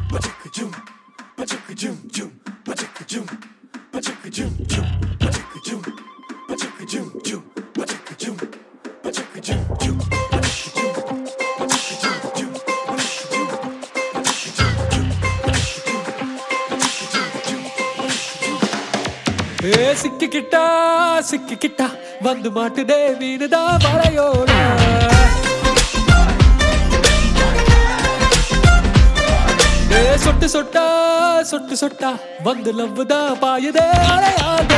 ஏ சிக்கிக்கிட்டா சிக்கிக்கிட்டா வந்து மாட்டுதே மீனுதா வலையோட ஏ சொட்டு சொட்டா சொட்டு சொட்டா வந்து லவ்வுதா பாயுதே அலையாக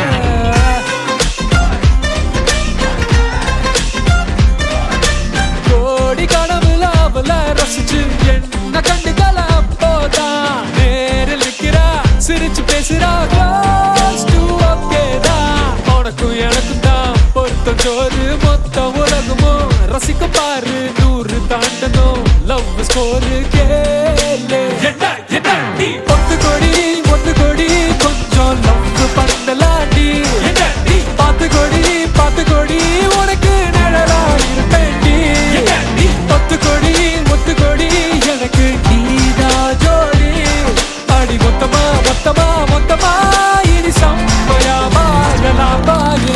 கோடி கனவுல அவள ரசிச்சு என்ன கண்டுக்கல அப்போதான் நேரில் நிக்கிறா சிரிச்சு பேசுறா close to okay தான் உனக்கும் எனக்கும் தான் பொருத்தம் சோறு மொத்த உலகமும் ரசிக்க பாரு நூறு தாண்டணும் லவ் ஸ்கோரு கேளு என்ன என்ன நீ ஒத்து கொடி ஒத்து கொடி கொஞ்சம் லவ் பண்ணலாடி என்ன நீ பாத்து கொடி பாத்து கொடி உனக்கு நிழலா இருப்பேன்டி நீ ஒத்து கொடி ஒத்து கொடி எனக்கு நீதா ஜோடி அடி மொத்தமா மொத்தமா மொத்தமா இனி சம்பயா வாழலாம் பாருடி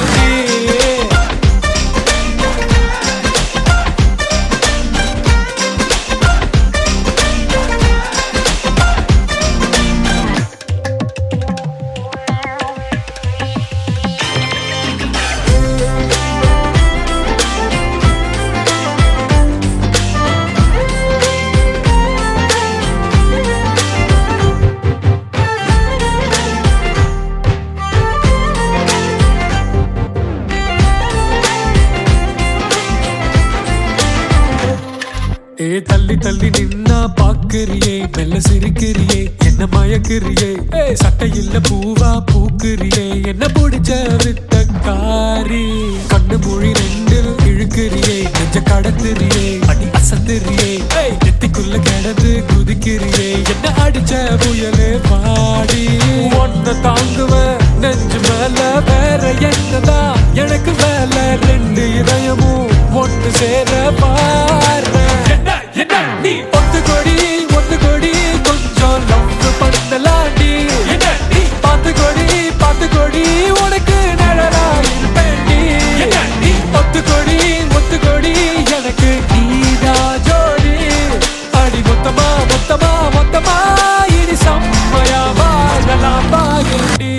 ஏ தள்ளி தள்ளி நின்னா பாக்குறியே மெல்ல சிரிக்கிறியே என்ன மயக்கிறியே ஏ சட்டையில்ல பூவா பூக்குறியே என்ன பிடிச்ச வித்த காரி கண்ணு மொழி ரெண்டில் இழுக்கிறியே நெஞ்ச கடத்துறியே அடி அசத்துறியே ஏய் நெத்திக்குள்ள கிடந்து குதிக்கிறியே என்ன அடிச்ச புயலே பாடி ஒன்ன தாங்குவேன் நெஞ்சு மேல வேற என்னதா எனக்கு வேலை ரெண்டு இதயமும் ஒன்று சேர பாரு என்ன என்ன நீ ஒத்து கொடி ஒத்து கொடி கொஞ்சம் லவ் பண்ணலாடி என்ன நீ பாத்து கொடி பாத்து கொடி உனக்கு நிழலா இருப்பேன்டி என்ன நீ ஒத்து கொடி ஒத்து கொடி எனக்கு நீதா ஜோடி அடி மொத்தமா மொத்தமா மொத்தமா இனி செம்மையா வாழலாம் பாயண்டி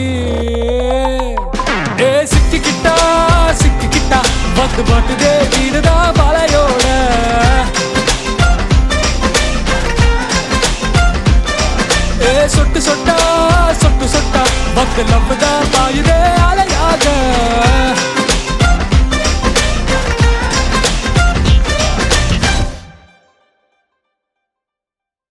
ஏ சிக்கிக்கிட்டா சிக்கிக்கிட்டா வந்து மாட்டுதே வீடுதா வலையோட ஏ சொட்டு சொட்டா சொட்டு சொட்டா வந்து லவ்